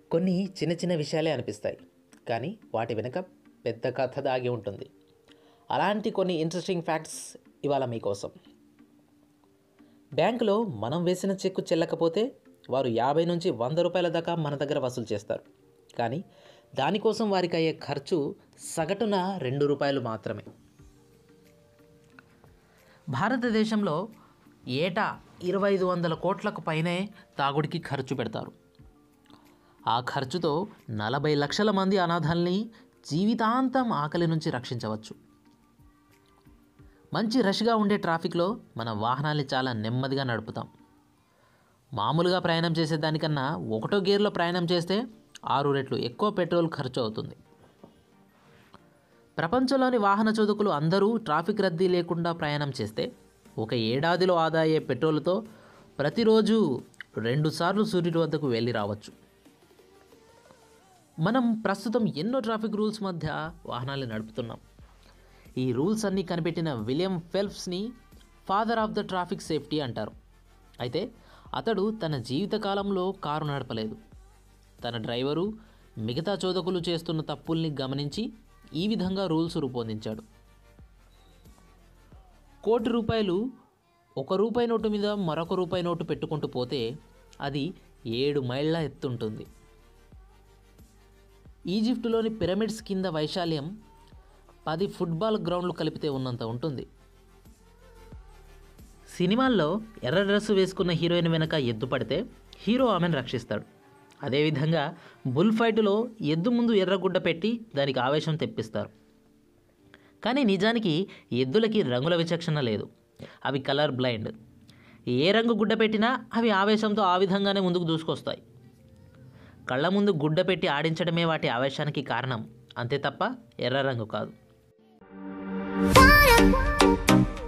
కొన్ని చిన్న చిన్న విషయాలే అనిపిస్తాయి కానీ వాటి వెనుక పెద్ద కథ దాగి ఉంటుంది అలాంటి కొన్ని ఇంట్రెస్టింగ్ ఫ్యాక్ట్స్ ఇవాళ మీకోసం బ్యాంకులో మనం వేసిన చెక్కు చెల్లకపోతే వారు యాభై నుంచి వంద రూపాయల దాకా మన దగ్గర వసూలు చేస్తారు కానీ దానికోసం వారికి అయ్యే ఖర్చు సగటున రెండు రూపాయలు మాత్రమే భారతదేశంలో ఏటా ఇరవై ఐదు వందల కోట్లకు పైనే తాగుడికి ఖర్చు పెడతారు ఆ ఖర్చుతో నలభై లక్షల మంది అనాథల్ని జీవితాంతం ఆకలి నుంచి రక్షించవచ్చు మంచి రష్గా ఉండే ట్రాఫిక్లో మన వాహనాల్ని చాలా నెమ్మదిగా నడుపుతాం మామూలుగా ప్రయాణం చేసేదానికన్నా ఒకటో గేర్లో ప్రయాణం చేస్తే ఆరు రెట్లు ఎక్కువ పెట్రోల్ ఖర్చు అవుతుంది ప్రపంచంలోని వాహన చోదకులు అందరూ ట్రాఫిక్ రద్దీ లేకుండా ప్రయాణం చేస్తే ఒక ఏడాదిలో ఆదా అయ్యే పెట్రోల్తో ప్రతిరోజు రెండుసార్లు సూర్యుడి వద్దకు వెళ్ళి రావచ్చు మనం ప్రస్తుతం ఎన్నో ట్రాఫిక్ రూల్స్ మధ్య వాహనాలు నడుపుతున్నాం ఈ రూల్స్ అన్నీ కనిపెట్టిన విలియం ఫెల్ప్స్ని father of the traffic safety అంటారు అయితే అతడు తన జీవితకాలంలో కారు నడపలేదు తన డ్రైవరు మిగతా చోదకులు చేస్తున్న తప్పుల్ని గమనించి ఈ విధంగా రూల్స్ రూపొందించాడు కోటి రూపాయలు ఒక రూపాయి నోటు మీద మరొక రూపాయి నోటు పెట్టుకుంటూ పోతే అది ఏడు మైళ్ళ ఎత్తుంటుంది ఈజిప్టులోని పిరమిడ్స్ కింద వైశాల్యం పది ఫుట్బాల్ గ్రౌండ్లు కలిపితే ఉన్నంత ఉంటుంది సినిమాల్లో ఎర్ర డ్రెస్సు వేసుకున్న హీరోయిన్ వెనక ఎద్దు పడితే హీరో ఆమెను రక్షిస్తాడు అదేవిధంగా బుల్ ఫైటులో ఎద్దు ముందు ఎర్రగుడ్డ పెట్టి దానికి ఆవేశం తెప్పిస్తారు కానీ నిజానికి ఎద్దులకి రంగుల విచక్షణ లేదు అవి కలర్ బ్లైండ్ ఏ రంగు గుడ్డ పెట్టినా అవి ఆవేశంతో ఆ విధంగానే ముందుకు దూసుకొస్తాయి కళ్ళ ముందు గుడ్డ పెట్టి ఆడించడమే వాటి ఆవేశానికి కారణం అంతే తప్ప ఎర్ర రంగు కాదు